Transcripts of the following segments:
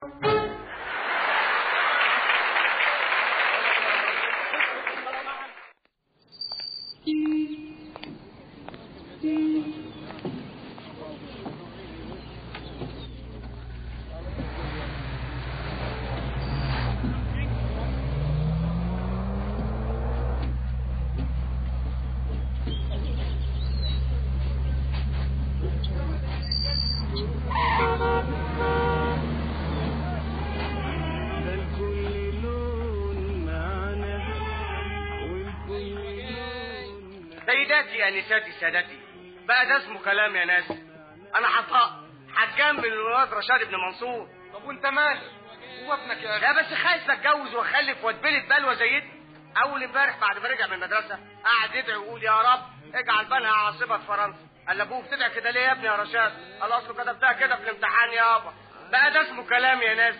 سيداتي انساتي سادتي بقى ده اسمه كلام يا ناس انا هطق هتجنب الواد رشاد ابن منصور طب وانت مالك هو ابنك يا اخي لا بس خايف اتجوز واخلف واتبلد بلوه زي دي اول امبارح بعد ما رجع من المدرسه قعد يدعي ويقول يا رب اجعل بنها عاصمه فرنسا قال ابوه بتدعي كده ليه يا ابني يا رشاد قال اصله كتبتها كده في الامتحان يابا بقى ده اسمه كلام يا ناس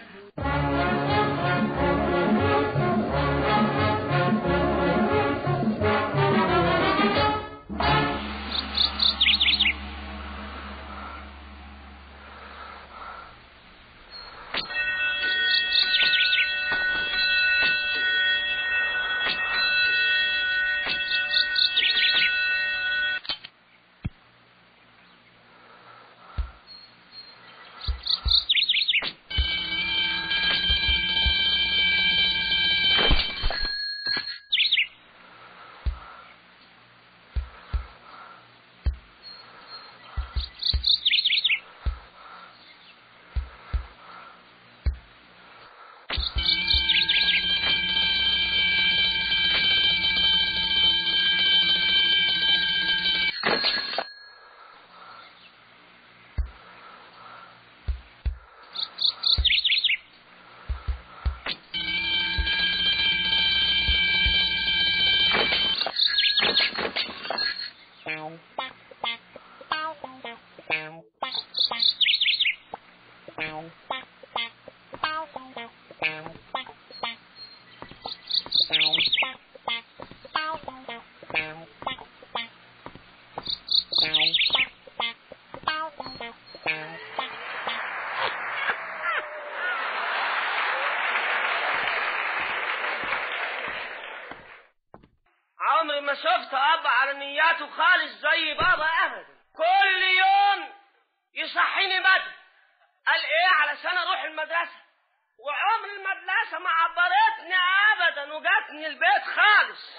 عمري ما شفت اب على نياته خالص زي بابا ابدا كل يوم يصحيني بدري قال ايه علشان اروح المدرسه وعمر المدرسه ما عبرتني ابدا وجاتني البيت خالص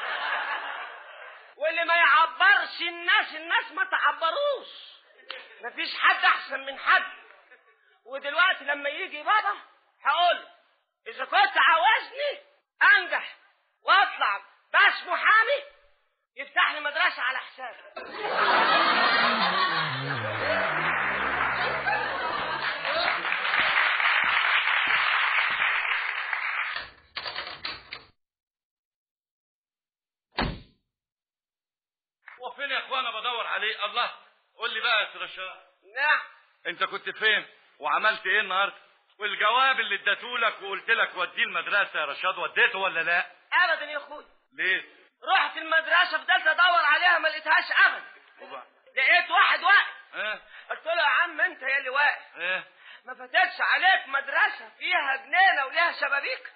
واللي ما يعبرش الناس الناس ما تعبروش مفيش حد احسن من حد ودلوقتي لما يجي بابا هقول اذا كنت عاوزني انجح واطلع باش محامي يفتح لي مدرسه على حسابي وفين يا اخوانا بدور عليه الله قول لي بقى يا رشاد نعم انت كنت فين وعملت ايه النهارده والجواب اللي اديتهولك وقلت لك وديه المدرسه يا رشاد وديته ولا لا ابدا يا اخوي ليه رحت المدرسه فضلت ادور عليها ما لقيتهاش ابدا وبقى. لقيت واحد واقف ايه قلت له يا عم انت يا اللي واقف ايه ما فاتتش عليك مدرسه فيها جنينه وليها شبابيك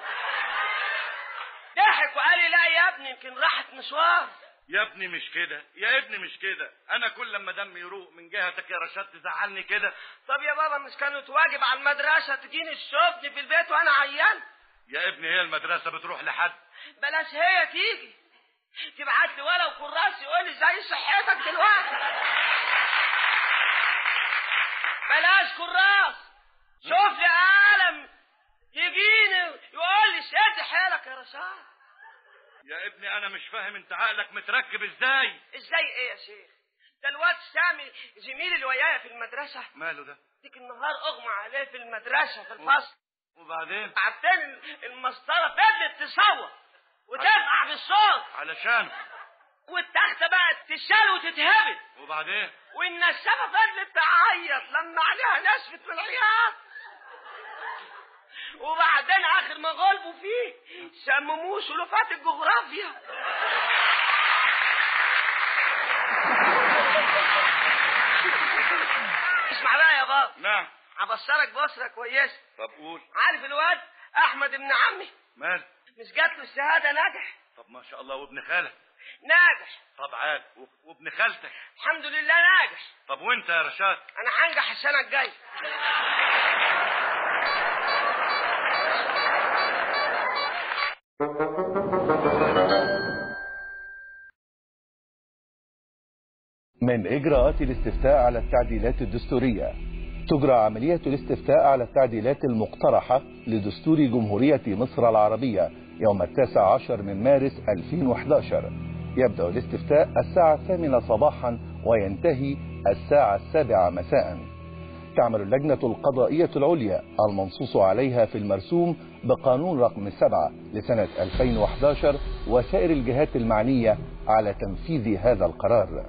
ضحك وقال لي لا يا ابني يمكن راحت مشوار يا ابني مش كده يا ابني مش كده انا كل لما دمي يروق من جهتك يا رشاد تزعلني كده طب يا بابا مش كانت واجب على المدرسه تجيني تشوفني في البيت وانا عيان يا ابني هي المدرسه بتروح لحد بلاش هي تيجي تبعت لي ولو كراس يقول لي زي صحتك دلوقتي بلاش كراس شوف لي قلم يجيني يقول لي شد حيلك يا رشاد يا ابني انا مش فاهم انت عقلك متركب ازاي ازاي ايه يا شيخ ده الواد سامي زميلي اللي ويايا في المدرسه ماله ده ديك النهار اغمى عليه في المدرسه في الفصل وبعدين بعدين المسطره فضلت تصوت وترفع بالصوت علشان والتخته بقت تشال وتتهبد وبعدين والنشافه فضلت تعيط لما عليها نشفت من العياط وبعدين اخر ما غلبوا فيه سمموه سلوفات الجغرافيا اسمع بقى يا بابا نعم هبصرك بصره كويسه طب قول عارف الواد احمد ابن عمي مال مش جات له الشهاده ناجح طب ما شاء الله وابن خالك ناجح طب عال و- وابن خالتك الحمد لله ناجح طب وانت يا رشاد انا هنجح السنه الجايه من إجراءات الاستفتاء على التعديلات الدستورية تجرى عملية الاستفتاء على التعديلات المقترحة لدستور جمهورية مصر العربية يوم التاسع عشر من مارس 2011 يبدأ الاستفتاء الساعة الثامنة صباحا وينتهي الساعة السابعة مساء تعمل اللجنة القضائية العليا المنصوص عليها في المرسوم بقانون رقم 7 لسنة 2011 وسائر الجهات المعنية على تنفيذ هذا القرار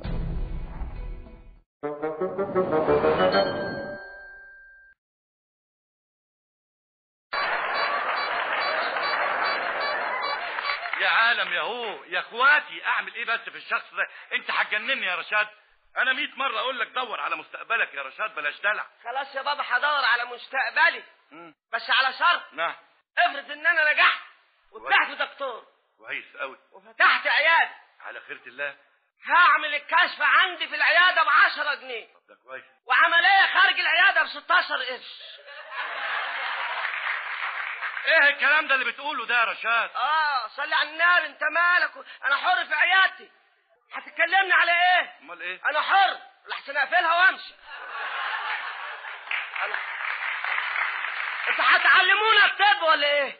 يا عالم يا هو يا اخواتي اعمل ايه بس في الشخص ده انت هتجنني يا رشاد انا 100 مره اقول لك دور على مستقبلك يا رشاد بلاش دلع خلاص يا بابا هدور على مستقبلي مم. بس على شرط نعم افرض ان انا نجحت وطلعت دكتور كويس قوي وفتحت عياده على خيرة الله هعمل الكشف عندي في العياده ب 10 جنيه طب ده كويس وعمليه خارج العياده ب 16 قرش ايه الكلام ده اللي بتقوله ده يا رشاد اه صلي على النبي انت مالك انا حر في عيادتي هتكلمني على ايه امال ايه انا حر لحسن اقفلها وامشي أنا... انت هتعلمونا الطب ولا ايه